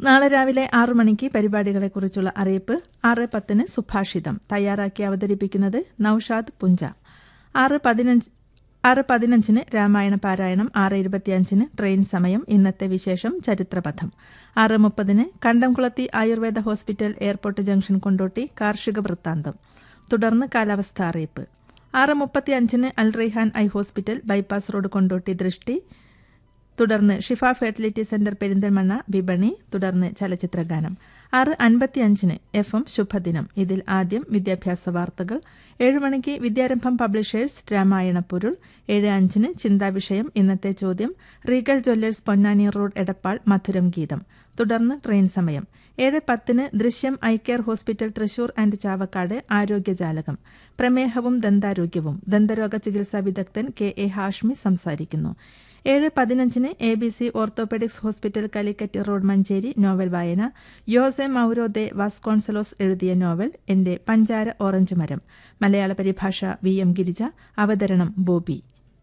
നാളെ രാവിലെ ആറു മണിക്ക് പരിപാടികളെക്കുറിച്ചുള്ള അറിയിപ്പ് ആറ് പത്തിന് സുഭാഷിതം തയ്യാറാക്കി അവതരിപ്പിക്കുന്നത് നൌഷാദ് പുഞ്ച ആറ് പതിനഞ്ച് ആറ് പതിനഞ്ചിന് രാമായണ പാരായണം ആറ് ഇരുപത്തിയഞ്ചിന് ട്രെയിൻ സമയം ഇന്നത്തെ വിശേഷം ചരിത്രപഥം ആറ് മുപ്പതിന് Kandamkulathy Ayurveda hospital airport junction Kondotty കാർഷിക വൃത്താന്തം തുടർന്ന് കാലാവസ്ഥ അറിയിപ്പ് ആറ് മുപ്പത്തിയഞ്ചിന് Al Raihan eye hospital bypass road Kondotty ദൃഷ്ടി തുടർന്ന് ഷിഫ ഫെർട്ടിലിറ്റി സെന്റർ പെരിന്തൽമണ്ണ വിപണി തുടർന്ന് ചലച്ചിത്രഗാനം ആറ് അൻപത്തിയഞ്ചിന് എഫ് എം ശുഭദിനം ഇതിൽ ആദ്യം വിദ്യാഭ്യാസ വാർത്തകൾ ഏഴ് മണിക്ക് വിദ്യാരംഭം പബ്ലിഷേഴ്സ് രാമായണ പൊരുൾ ഏഴ് അഞ്ചിന് ചിന്താവിഷയം ഇന്നത്തെ ചോദ്യം Regal jewellers Ponnani road Edappal മധുരം ഗീതം തുടർന്ന് ട്രെയിൻ സമയം ഏഴ് പത്തിന് Drishyam eye care hospital Thrissur and Chavakkad ആരോഗ്യജാലകം പ്രമേഹവും ദന്താരോഗ്യവും ദന്തരോഗ ചികിത്സാ വിദഗ്ധൻ കെ എ ഹാഷ്മി സംസാരിക്കുന്നു ഏഴ് പതിനഞ്ചിന് A B C orthopaedics hospital Calicut road Manjeri novel വായന യോസെ മൌരോ ദെ വാസ്കോൺസലോസ് എഴുതിയ നോവൽ എന്റെ പഞ്ചാര ഓറഞ്ച് മരം മലയാള പരിഭാഷ വി എം ഗിരിജ അവതരണം ബോബി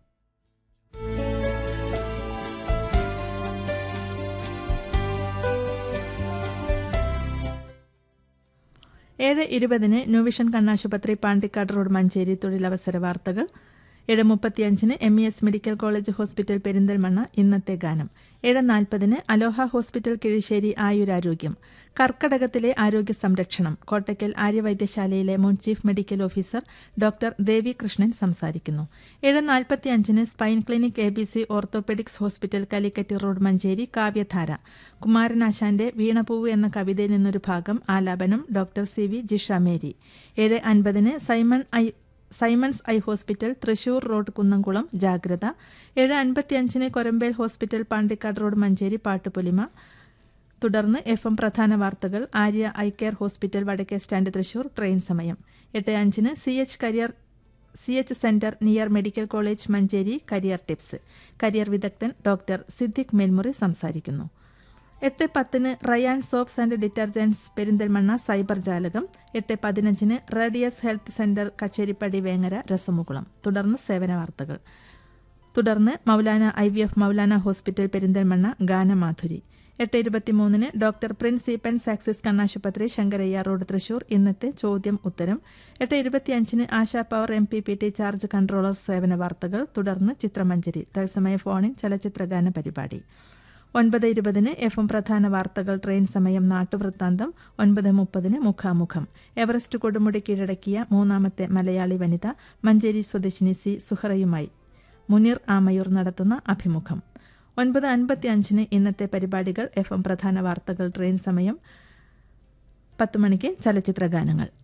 ഏഴ് ഇരുപതിന് ന്യൂവിഷൻ കണ്ണാശുപത്രി പാണ്ടിക്കാട് റോഡ് മഞ്ചേരി തൊഴിലവസര വാർത്തകൾ ഏഴ് മുപ്പത്തിയഞ്ചിന് M E S medical college hospital Perinthalmanna ഇന്നത്തെ ഗാനം ഏഴ് നാൽപ്പതിന് അലോഹ ഹോസ്പിറ്റൽ കിഴിശ്ശേരി ആയുരാരോഗ്യം കർക്കടകത്തിലെ ആരോഗ്യ സംരക്ഷണം കോട്ടയ്ക്കൽ ആര്യവൈദ്യശാലയിലെ മുൻ chief medical officer doctor Devi Krishnan സംസാരിക്കുന്നു ഏഴ് നാൽപ്പത്തിയഞ്ചിന് spine clinic A B C orthopaedics hospital Calicut road Manjeri കാവ്യധാര കുമാരനാശാന്റെ വീണപൂവ് എന്ന കവിതയിൽ നിന്നൊരു ഭാഗം ആലാപനം doctor C V Jisha Mary ഏഴ് അൻപതിന് Simon eye Simon's eye hospital Thrissur road Kunnamkulam ജാഗ്രത ഏഴ് അൻപത്തിയഞ്ചിന് കൊരമ്പേൽ ഹോസ്പിറ്റൽ പാണ്ടിക്കാട് റോഡ് മഞ്ചേരി പാട്ടുപൊലിമ തുടർന്ന് എഫ് എം പ്രധാന വാർത്തകൾ ആര്യ ഐ കെയർ ഹോസ്പിറ്റൽ വടക്കേ സ്റ്റാൻഡ് തൃശൂർ ട്രെയിൻ സമയം എട്ട് അഞ്ചിന് C H career C H centre near medical college Manjeri career tips career വിദഗ്ധൻ ഡോക്ടർ സിദ്ദിഖ് മേൽമുറി സംസാരിക്കുന്നു എട്ട് പത്തിന് Rayan soaps and detergents Perinthalmanna cyber ജാലകം എട്ട് പതിനഞ്ചിന് Radius health centre Kacheripady Vengara രസമുകുളം തുടർന്ന് സേവന വാർത്തകൾ തുടർന്ന് Maulana I V F Maulana hospital Perinthalmanna ഗാനമാധുരി എട്ട് ഇരുപത്തിമൂന്നിന് ഡോക്ടർ പ്രിൻസ് ഈപ്പൻ സാക്സിസ് കണ്ണാശുപത്രി ശങ്കരയ്യ റോഡ് തൃശൂർ ഇന്നത്തെ ചോദ്യം ഉത്തരം എട്ട് ഇരുപത്തിയഞ്ചിന് Asha power M P P T charge controller സേവന വാർത്തകൾ തുടർന്ന് ചിത്രമഞ്ജരി തത്സമയ ഫോണിൻ ചലച്ചിത്രഗാന പരിപാടി ഒൻപത് ഇരുപതിന് എഫ് എം പ്രധാന വാർത്തകൾ ട്രെയിൻ സമയം നാട്ടുവൃത്താന്തം ഒൻപത് മുപ്പതിന് മുഖാമുഖം എവറസ്റ്റ് കൊടുമുടി കീഴടക്കിയ മൂന്നാമത്തെ മലയാളി വനിത മഞ്ചേരി സ്വദേശിനി സി സുഹറയുമായി മുനീർ ആമയൂർ നടത്തുന്ന അഭിമുഖം ഒൻപത് അൻപത്തി അഞ്ചിന് ഇന്നത്തെ പരിപാടികൾ എഫ് എം പ്രധാന വാർത്തകൾ ട്രെയിൻ സമയം പത്ത് മണിക്ക് ചലച്ചിത്ര ഗാനങ്ങൾ